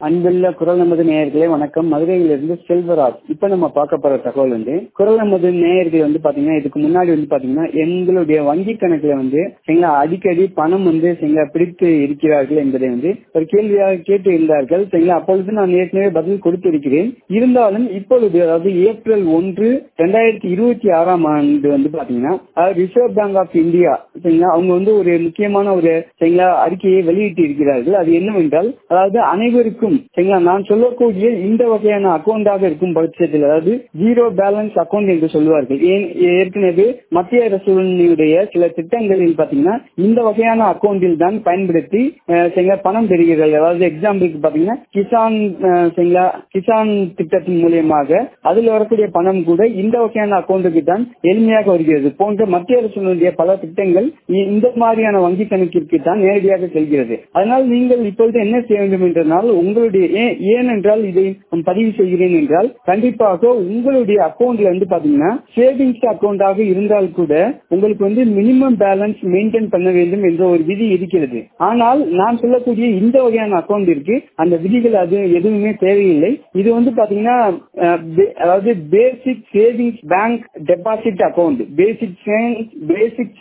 அன்புள்ள குரல் நமது நேயர்களே வணக்கம் மதுரையிலிருந்து செல்வராஜ் இப்ப நம்ம பார்க்க போற தகவல் வந்து குரல் நமது நேயர்கள் வந்து பாத்தீங்கன்னா இதுக்கு முன்னாடி வந்து பாத்தீங்கன்னா எங்களுடைய வங்கி கணக்குல வந்து சரிங்களா அடிக்கடி பணம் வந்து சரிங்களா பிடித்து இருக்கிறார்கள் என்பதை வந்து ஒரு கேள்வியாக கேட்டு இருந்தார்கள் சரிங்களா அப்பொழுது நான் ஏற்கனவே பதில் கொடுத்திருக்கிறேன் இருந்தாலும் இப்பொழுது அதாவது ஏப்ரல் ஒன்று ரெண்டாயிரத்தி இருபத்தி ஆறாம் ஆண்டு வந்து பாத்தீங்கன்னா ரிசர்வ் பேங்க் ஆஃப் இந்தியா சரிங்களா அவங்க வந்து ஒரு முக்கியமான ஒரு சரிங்களா அறிக்கையை வெளியிட்டு இருக்கிறார்கள் அது என்னவென்றால் அதாவது அனைவருக்கும் சரிங்களா நான் சொல்லக்கூடிய இந்த வகையான அக்கௌண்டாக இருக்கும் பட்சத்தில் அதாவது ஜீரோ பேலன்ஸ் அக்கௌண்ட் என்று சொல்வார்கள் ஏன் ஏற்கனவே மத்திய அரசுடைய சில திட்டங்களில் பாத்தீங்கன்னா இந்த வகையான அக்கௌண்டில் தான் பயன்படுத்தி அஹ், சரிங்களா பணம் பெறுகிறார்கள் அதாவது எக்ஸாம்பிளுக்கு பாத்தீங்கன்னா கிசான் அஹ், சரிங்களா கிசான் திட்டத்தின் மூலியமாக அதில் வரக்கூடிய பணம் கூட இந்த வகையான அக்கௌண்ட்டுக்கு தான் எளிமையாக வருகிறது போன்ற மத்திய அரசுடைய பல திட்டங்கள் இ- இந்த மாதிரியான வங்கி கணக்கிற்கு தான் நேரடியாக செல்கிறது அதனால் நீங்கள் இப்பொழுது என்ன செய்ய வேண்டும் என்றால் உங்களுடைய ஏன் ஏனென்றால் இதை நான் பதிவு செய்கிறேன் என்றால் கண்டிப்பாக உங்களுடைய அக்கௌண்ட்ல வந்து பாத்தீங்கன்னா சேவிங்ஸ் அக்கௌண்டாக இருந்தால் கூட உங்களுக்கு வந்து மினிமம் பேலன்ஸ் மெயின்டைன் பண்ண வேண்டும் என்ற ஒரு விதி இருக்கிறது ஆனால் நான் சொல்லக்கூடிய இந்த வகையான அக்கௌண்டிற்கு அந்த விதிகள் அது எதுவுமே தேவையில்லை இது வந்து பாத்தீங்கன்னா அஹ், பே- அதாவது basic savings bank deposit account basic basic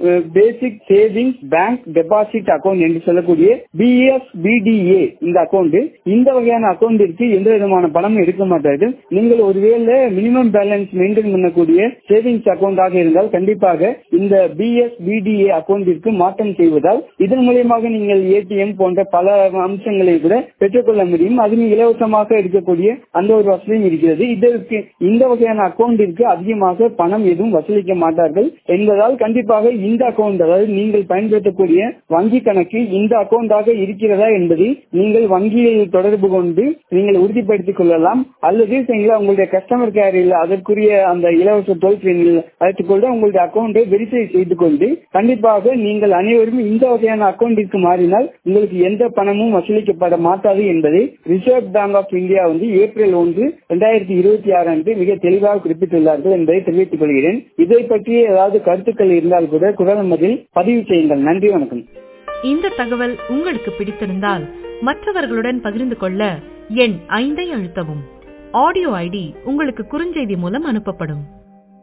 basic savings bank deposit account என்று சொல்லக்கூடிய பிஎஸ் பிடிஏ இந்த அக்கௌண்ட் இந்த வகையான அக்கௌண்டிற்கு எந்த விதமான பணமும் எடுக்க மாட்டார்கள் நீங்கள் ஒருவேளை மினிமம் பேலன்ஸ் மெயின்டைன் பண்ணக்கூடிய சேவிங்ஸ் அக்கௌண்டாக இருந்தால் கண்டிப்பாக இந்த பிஎஸ் பிடிஏ அக்கௌண்டிற்கு மாற்றம் செய்வதால் இதன் மூலியமாக நீங்கள் ஏடிஎம் போன்ற பல அம்சங்களை கூட பெற்றுக்கொள்ள முடியும் அதுவும் இலவசமாக இருக்கக்கூடிய அந்த ஒரு வசதியும் இருக்கிறது இதற்கு இந்த வகையான அக்கௌண்டிற்கு அதிகமாக பணம் எதுவும் வசூலிக்க மாட்டார்கள் என்பதால் கண்டிப்பாக இந்த அக்கௌண்ட் அதாவது நீங்கள் பயன்படுத்தக்கூடிய வங்கி கணக்கு இந்த அக்கௌண்டாக இருக்கிறதா என்பதை நீங்கள் வங்கியில் தொடர்பு கொண்டு நீங்கள் உறுதிப்படுத்திக் கொள்ளலாம் அல்லது சரிங்களா உங்களுடைய கஸ்டமர் கேரில் அதற்குரிய அந்த இலவச டோல் ஃப்ரீயில் அழைத்துக் கொண்டு உங்களுடைய அக்கௌண்டை வெரிஃபை செய்து கொண்டு கண்டிப்பாக நீங்கள் அனைவரும் இந்த வகையான அக்கௌண்டிற்கு மாறினால் உங்களுக்கு எந்த பணமும் வசூலிக்கப்பட மாட்டாது என்பதை ரிசர்வ் பேங்க் ஆஃப் இந்தியா வந்து ஏப்ரல் ஒன்று இரண்டாயிரத்தி இருபத்தி ஆறு அன்று மிக தெளிவாக குறிப்பிட்டுள்ளார்கள் என்பதை தெரிவித்துக் கொள்கிறேன் இதை பற்றி ஏதாவது கருத்துக்கள் இருந்தால் கூட குரல் மதில் பதிவு செய்யுங்கள் நன்றி வணக்கம் இந்த தகவல் உங்களுக்கு பிடித்திருந்தால் மற்றவர்களுடன் பகிர்ந்து கொள்ள எண் ஐந்தை அழுத்தவும் ஆடியோ ஐடி உங்களுக்கு குறுஞ்செய்தி மூலம் அனுப்பப்படும்